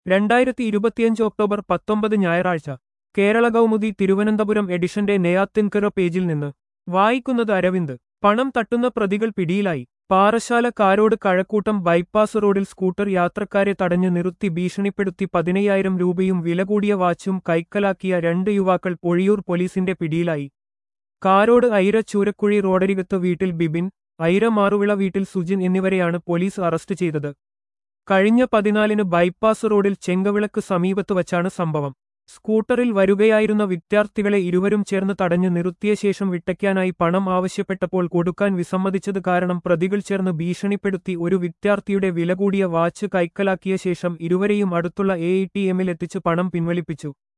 രണ്ടായിരത്തി ഇരുപത്തിയഞ്ച് ഒക്ടോബർ പത്തൊമ്പത് ഞായറാഴ്ച കേരള കൗമുദി തിരുവനന്തപുരം എഡിഷന്റെ നെയ്യാത്തിൻകര പേജിൽ നിന്ന് വായിക്കുന്നത് അരവിന്ദ് പണം തട്ടുന്ന പ്രതികൾ പിടിയിലായി പാറശാല കാരോട് കഴക്കൂട്ടം ബൈപ്പാസ് റോഡിൽ സ്കൂട്ടർ യാത്രക്കാരെ തടഞ്ഞു നിർത്തി ഭീഷണിപ്പെടുത്തി പതിനയ്യായിരം രൂപയും വില കൂടിയ വാച്ചും കൈക്കലാക്കിയ രണ്ട് യുവാക്കൾ പൊഴിയൂർ പോലീസിന്റെ പിടിയിലായി കാരോട് ഐര ചൂരക്കുഴി റോഡരികത്ത് വീട്ടിൽ ബിബിൻ ഐര മാറുവിള വീട്ടിൽ സുജിൻ എന്നിവരെയാണ് പോലീസ് അറസ്റ്റ് ചെയ്തത് കഴിഞ്ഞ പതിനാലിന് ബൈപ്പാസ് റോഡിൽ ചെങ്കവിളക്ക് സമീപത്ത് വച്ചാണ് സംഭവം സ്കൂട്ടറിൽ വരുകയായിരുന്ന വിദ്യാർത്ഥികളെ ഇരുവരും ചേർന്ന് തടഞ്ഞു നിർത്തിയ ശേഷം വിട്ടയ്ക്കാനായി പണം ആവശ്യപ്പെട്ടപ്പോൾ കൊടുക്കാൻ വിസമ്മതിച്ചത് കാരണം പ്രതികൾ ചേർന്ന് ഭീഷണിപ്പെടുത്തി ഒരു വിദ്യാർത്ഥിയുടെ വില കൂടിയ വാച്ച് കൈക്കലാക്കിയ ശേഷം ഇരുവരെയും അടുത്തുള്ള എ എത്തിച്ച് പണം പിൻവലിപ്പിച്ചു